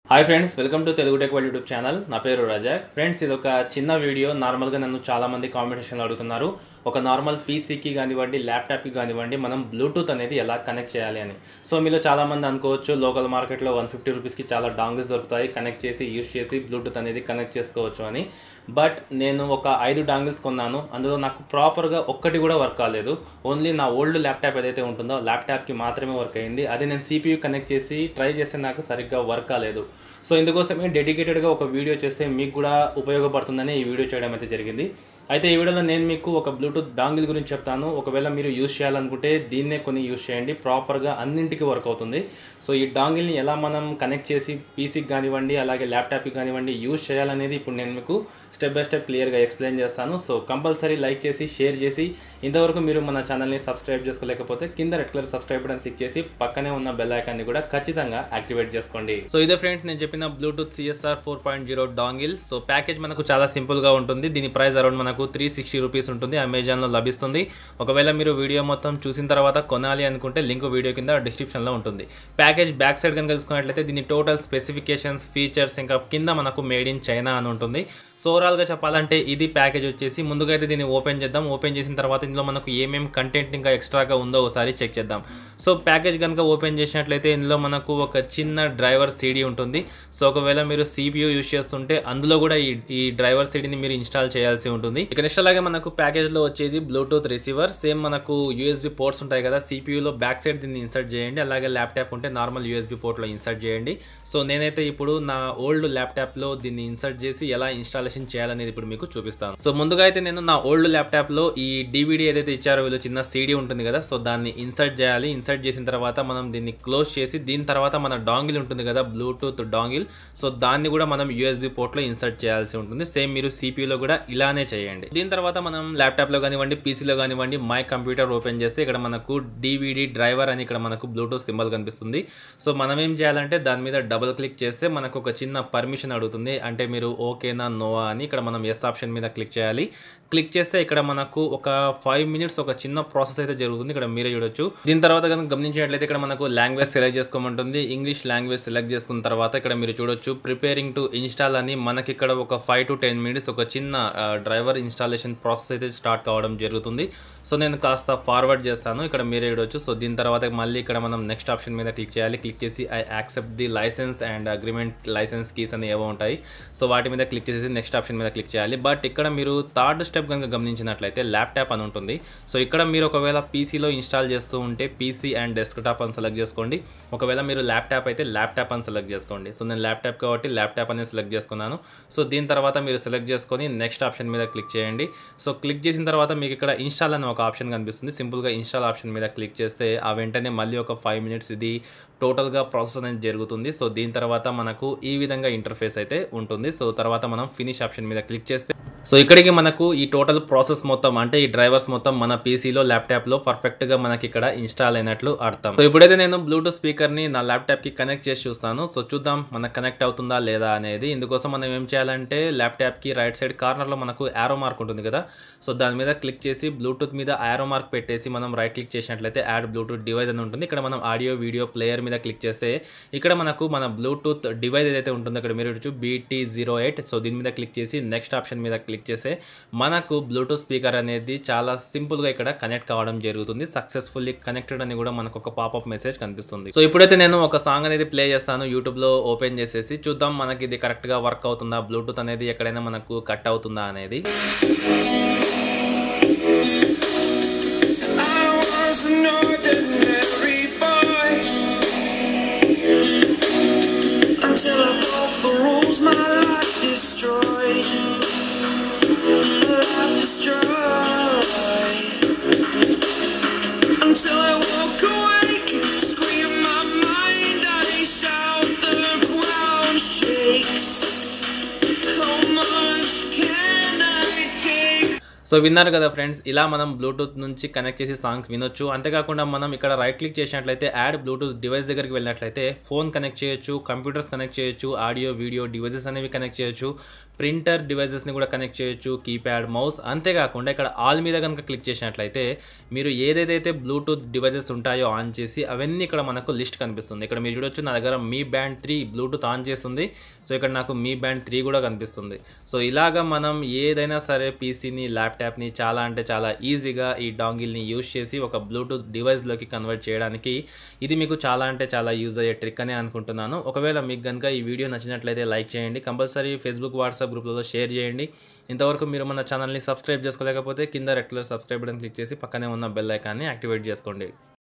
Hi friends welcome to Telugu tech world YouTube channel నా పేరు Razak friends ఇది ఒక చిన్న వీడియో నార్మల్గా నన్ను చాలా మంది కామెంట్ సెక్షన్లో అడుగుతున్నారు ఒక నార్మల్ పీసీకి కానివ్వండి ల్యాప్టాప్కి కానివ్వండి మనం బ్లూటూత్ అనేది ఎలా కనెక్ట్ చేయాలి అని సో మీలో చాలా మంది అనుకోవచ్చు లోకల్ మార్కెట్లో వన్ ఫిఫ్టీ రూపీస్కి చాలా డాంగిల్స్ దొరుకుతాయి కనెక్ట్ చేసి యూస్ చేసి బ్లూటూత్ అనేది కనెక్ట్ చేసుకోవచ్చు అని బట్ నేను ఒక ఐదు డాంగిల్స్ కొన్నాను అందులో నాకు ప్రాపర్గా ఒక్కటి కూడా వర్క్ కాలేదు ఓన్లీ నా ఓల్డ్ ల్యాప్టాప్ ఏదైతే ఉంటుందో ల్యాప్టాప్కి మాత్రమే వర్క్ అయింది అది నేను సిపియూ కనెక్ట్ చేసి ట్రై చేస్తే నాకు సరిగ్గా వర్క్ కాలేదు సో ఇందుకోసమే డెడికేటెడ్గా ఒక వీడియో చేస్తే మీకు కూడా ఉపయోగపడుతుందని ఈ వీడియో చేయడం అయితే జరిగింది అయితే ఈ వీడియోలో నేను మీకు ఒక బ్లూటూత్ డాంగిల్ గురించి చెప్తాను ఒకవేళ మీరు యూస్ చేయాలనుకుంటే దీన్నే కొన్ని యూస్ చేయండి ప్రాపర్గా అన్నింటికి వర్క్ అవుతుంది సో ఈ డాంగిల్ని ఎలా మనం కనెక్ట్ చేసి పీసీకి కానివ్వండి అలాగే ల్యాప్టాప్కి కానివ్వండి యూస్ చేయాలనేది ఇప్పుడు నేను మీకు స్టెప్ బై స్టెప్ క్లియర్గా ఎక్స్ప్లెయిన్ చేస్తాను సో కంపల్సరీ లైక్ చేసి షేర్ చేసి ఇంతవరకు మీరు మన ఛానల్ని సబ్స్క్రైబ్ చేసుకోలేకపోతే కింద red colour subscribe button click చేసి పక్కనే ఉన్న బెల్ ఐకాన్ని కూడా ఖచ్చితంగా యాక్టివేట్ చేసుకోండి సో ఇదే ఫ్రెండ్స్ నేను చెప్పిన Bluetooth CSR four point zero dongle so package మనకు చాలా సింపుల్గా ఉంటుంది దీని ప్రైస్ అరౌండ్ మనకు త్రీ సిక్స్టీ రూపీస్ ఉంటుంది అమెజాన్లో లభిస్తుంది ఒకవేళ మీరు వీడియో మొత్తం చూసిన తర్వాత కొనాలి అనుకుంటే లింక్ వీడియో కింద డిస్క్రిప్షన్లో ఉంటుంది ప్యాకేజ్ బ్యాక్ సైడ్ కనుక తెలుసుకున్నట్లయితే దీని టోటల్ స్పెసిఫికేషన్స్ ఫీచర్స్ ఇంకా కింద మనకు మేడ్ ఇన్ చైనా అని ఉంటుంది సో ఓవరాల్గా చెప్పాలంటే ఇది ప్యాకేజ్ వచ్చేసి ముందుగా అయితే దీన్ని ఓపెన్ చేద్దాం ఓపెన్ చేసిన తర్వాత ఇందులో మనకు ఏమేమి కంటెంట్ ఇంకా ఎక్స్ట్రాగా ఉందో ఒకసారి చెక్ చేద్దాం సో ప్యాకేజ్ కనుక ఓపెన్ చేసినట్లయితే ఇందులో మనకు ఒక చిన్న డ్రైవర్ సీడీ ఉంటుంది సో ఒకవేళ మీరు సిపియూ యూస్ చేస్తుంటే అందులో కూడా ఈ ఈ డ్రైవర్ సీడీని మీరు ఇన్స్టాల్ చేయాల్సి ఉంటుంది ఇక నెక్స్ట్ అలాగే మనకు ప్యాకేజ్లో వచ్చేది బ్లూటూత్ రిసీవర్ సేమ్ మనకు యూఎస్బి పోర్ట్స్ ఉంటాయి కదా సిపియూలో బ్యాక్ సైడ్ దీన్ని ఇన్సర్ట్ చేయండి అలాగే ల్యాప్టాప్ ఉంటే నార్మల్ యూఎస్బి పోర్ట్లో ఇన్సర్ట్ చేయండి సో నేనైతే ఇప్పుడు నా ఓల్డ్ ల్యాప్టాప్లో దీన్ని ఇన్సర్ట్ చేసి ఎలా ఇన్స్టాలేషన్ చేయాలనేది ఇప్పుడు మీకు చూపిస్తాను సో ముందుగా అయితే నేను నా ఓల్డ్ ల్యాప్టాప్లో ఈ డివిడి ఏదైతే ఇచ్చారో వీళ్ళు చిన్న సీడీ ఉంటుంది కదా సో దాన్ని ఇన్సర్ట్ చేయాలి ఇన్సర్ట్ చేసిన తర్వాత మనం దీన్ని క్లోజ్ చేసి దీని తర్వాత మన డాంగిల్ ఉంటుంది కదా బ్లూటూత్ డాంగిల్ సో దాన్ని కూడా మనం యూఎస్బి పోర్ట్లో ఇన్సర్ట్ చేయాల్సి ఉంటుంది సేమ్ మీరు సిపియూలో కూడా ఇలానే చేయండి దీని తర్వాత మనం ల్యాప్టాప్లో కానివ్వండి పీసీలో కానివ్వండి మై కంప్యూటర్ ఓపెన్ చేస్తే ఇక్కడ మనకు డివిడి డ్రైవర్ అని ఇక్కడ మనకు బ్లూటూత్ సింబల్ కనిపిస్తుంది సో మనం ఏం చేయాలంటే దాని మీద డబుల్ క్లిక్ చేస్తే మనకు ఒక చిన్న పర్మిషన్ అడుగుతుంది అంటే మీరు ఓకేనా నోవా అని ఇక్కడ మనం ఎస్ ఆప్షన్ మీద క్లిక్ చేయాలి క్లిక్ చేస్తే ఇక్కడ మనకు ఒక ఫైవ్ మినిట్స్ ఒక చిన్న ప్రాసెస్ అయితే జరుగుతుంది ఇక్కడ మీరే చూడొచ్చు దీని తర్వాత కనుక గమనించినట్లయితే ఇక్కడ మనకు లాంగ్వేజ్ సెలెక్ట్ చేసుకోమంటుంది ఇంగ్లీష్ లాంగ్వేజ్ సెలెక్ట్ చేసుకున్న తర్వాత ఇక్కడ మీరు చూడొచ్చు ప్రిపేరింగ్ టు ఇన్స్టాల్ అని మనకి ఇక్కడ ఒక ఫైవ్ టు టెన్ మినిట్స్ ఒక చిన్న డ్రైవర్ ఇన్స్టాలేషన్ ప్రాసెస్ అయితే స్టార్ట్ కావడం జరుగుతుంది సో నేను కాస్త ఫార్వర్డ్ చేస్తాను ఇక్కడ మీరే చూడొచ్చు సో దీని తర్వాత మళ్ళీ ఇక్కడ మనం నెక్స్ట్ ఆప్షన్ మీద క్లిక్ చేయాలి క్లిక్ చేసి I accept the license and agreement license keys అని ఏవో ఉంటాయి సో వాటి మీద క్లిక్ చేసి నెక్స్ట్ ఆప్షన్ మీద క్లిక్ చేయాలి బట్ ఇక్కడ మీరు థర్డ్ స్టెప్ కనుక గమనించినట్లయితే ల్యాప్టాప్ అని ఉంటుంది సో ఇక్కడ మీరు ఒకవేళ పీసీలో ఇన్స్టాల్ చేస్తూ ఉంటే పీసీ అండ్ డెస్క్టాప్ అని సెలెక్ట్ చేసుకోండి ఒకవేళ మీరు ల్యాప్టాప్ అయితే ల్యాప్టాప్ అని సెలెక్ట్ చేసుకోండి సో నేను ల్యాప్టాప్ కాబట్టి ల్యాప్టాప్ అనేది సెలెక్ట్ చేసుకున్నాను సో దీని తర్వాత మీరు సెలెక్ట్ చేసుకొని నెక్స్ట్ ఆప్షన్ మీద క్లిక్ చేయండి సో క్లిక్ చేసిన తర్వాత మీకు ఇక్కడ ఇన్స్టాల్ అని ఒక ఆప్షన్ కనిపిస్తుంది సింపుల్గా ఇన్స్టాల్ ఆప్షన్ మీద క్లిక్ చేస్తే ఆ వెంటనే మళ్ళీ ఒక ఫైవ్ మినిట్స్ ఇది టోటల్గా ప్రాసెస్ అనేది జరుగుతుంది సో దీని తర్వాత మనకు ఈ విధంగా ఇంటర్ఫేస్ అయితే ఉంటుంది సో తర్వాత మనం ఫినిష్ ఆప్షన్ మీద క్లిక్ చేస్తే సో ఇక్కడికి మనకు ఈ టోటల్ ప్రాసెస్ మొత్తం అంటే ఈ డ్రైవర్స్ మొత్తం మన పీసీలో ల్యాప్టాప్లో పర్ఫెక్ట్గా మనకి ఇక్కడ ఇన్స్టాల్ అయినట్లు అర్థం సో ఇప్పుడైతే నేను బ్లూటూత్ స్పీకర్ని నా ల్యాప్టాప్కి కనెక్ట్ చేసి చూస్తాను సో చూద్దాం మనకు కనెక్ట్ అవుతుందా లేదా అనేది ఇందుకోసం మనం ఏం చేయాలంటే ల్యాప్టాప్కి రైట్ సైడ్ కార్నర్లో మనకు యారో మార్క్ ఉంటుంది కదా సో దాని మీద క్లిక్ చేసి బ్లూటూత్ మీద యారో మార్క్ పెట్టేసి మనం రైట్ క్లిక్ చేసినట్లయితే యాడ్ బ్లూటూత్ డివైస్ అని ఉంటుంది ఇక్కడ మనం ఆడియో వీడియో ప్లేయర్ మీద క్లిక్ చేస్తే ఇక్కడ మనకు మన బ్లూటూత్ డివైస్ ఏదైతే ఉంటుందో ఇక్కడ మీరు చూడొచ్చు బీటీ జీరో ఎయిట్ సో దీని మీద క్లిక్ చేసి నెక్స్ట్ ఆప్షన్ మీద క్లిక్ చేస్తే మనకు బ్లూటూత్ స్పీకర్ అనేది చాలా సింపుల్గా ఇక్కడ కనెక్ట్ కావడం జరుగుతుంది సక్సెస్ఫుల్లీ కనెక్టెడ్ అని కూడా మనకు ఒక పాపప్ మెసేజ్ కనిపిస్తుంది సో ఇప్పుడైతే నేను ఒక సాంగ్ అనేది ప్లే చేస్తాను యూట్యూబ్లో ఓపెన్ చేసేసి చూద్దాం మనకి ఇది కరెక్ట్గా వర్క్ అవుతుందా బ్లూటూత్ అనేది ఎక్కడైనా మనకు కట్ అవుతుందా అనేది I was an ordinary boy until I broke the rules. My life destroyed. Life destroyed. Until I woke awake, scream my mind. I shout, the ground shakes. How much can I take? So విన్నారు కదా friends ఇలా మనం Bluetooth నుంచి connect చేసి song వినొచ్చు అంతేకాకుండా మనం ఇక్కడ రైట్ క్లిక్ చేసినట్లయితే యాడ్ బ్లూటూత్ డివైస్ దగ్గరికి వెళ్ళినట్లయితే ఫోన్ కనెక్ట్ చేయొచ్చు కంప్యూటర్స్ కనెక్ట్ చేయొచ్చు ఆడియో వీడియో డివైజెస్ అనేవి కనెక్ట్ చేయొచ్చు ప్రింటర్ డివైజెస్ని కూడా కనెక్ట్ చేయొచ్చు కీప్యాడ్ మౌస్ అంతేకాకుండా ఇక్కడ ఆల్ మీద కనుక క్లిక్ చేసినట్లయితే మీరు ఏదైతే బ్లూటూత్ డివైజెస్ ఉంటాయో ఆన్ చేసి అవన్నీ ఇక్కడ మనకు లిస్ట్ కనిపిస్తుంది ఇక్కడ మీరు చూడొచ్చు నా దగ్గర మీ బ్యాండ్ త్రీ బ్లూటూత్ ఆన్ చేస్తుంది సో ఇక్కడ నాకు మీ బ్యాండ్ త్రీ కూడా కనిపిస్తుంది సో ఇలాగ మనం ఏదైనా సరే పీసీని ల్యాప్టాప్ని చాలా అంటే చాలా ఈజీగా ఈ డాంగిల్ని యూజ్ చేసి ఒక బ్లూటూత్ డివైస్లోకి కన్వర్ట్ చేయడానికి ఇది మీకు చాలా అంటే చాలా యూజ్ అయ్యే ట్రిక్ అనే అనుకుంటున్నాను ఒకవేళ మీకు కనుక ఈ వీడియో నచ్చినట్లయితే లైక్ చేయండి కంపల్సరీ ఫేస్బుక్ వాట్సాప్ గ్రూప్లలో షేర్ చేయండి ఇంతవరకు మీరు మన ఛానల్ని సబ్స్క్రైబ్ చేసుకోలేకపోతే కింద రెగ్యులర్ సబ్స్క్రైబ్ బటన్ క్లిక్ చేసి పక్కనే ఉన్న బెల్ ఐకాన్ని యాక్టివేట్ చేసుకోండి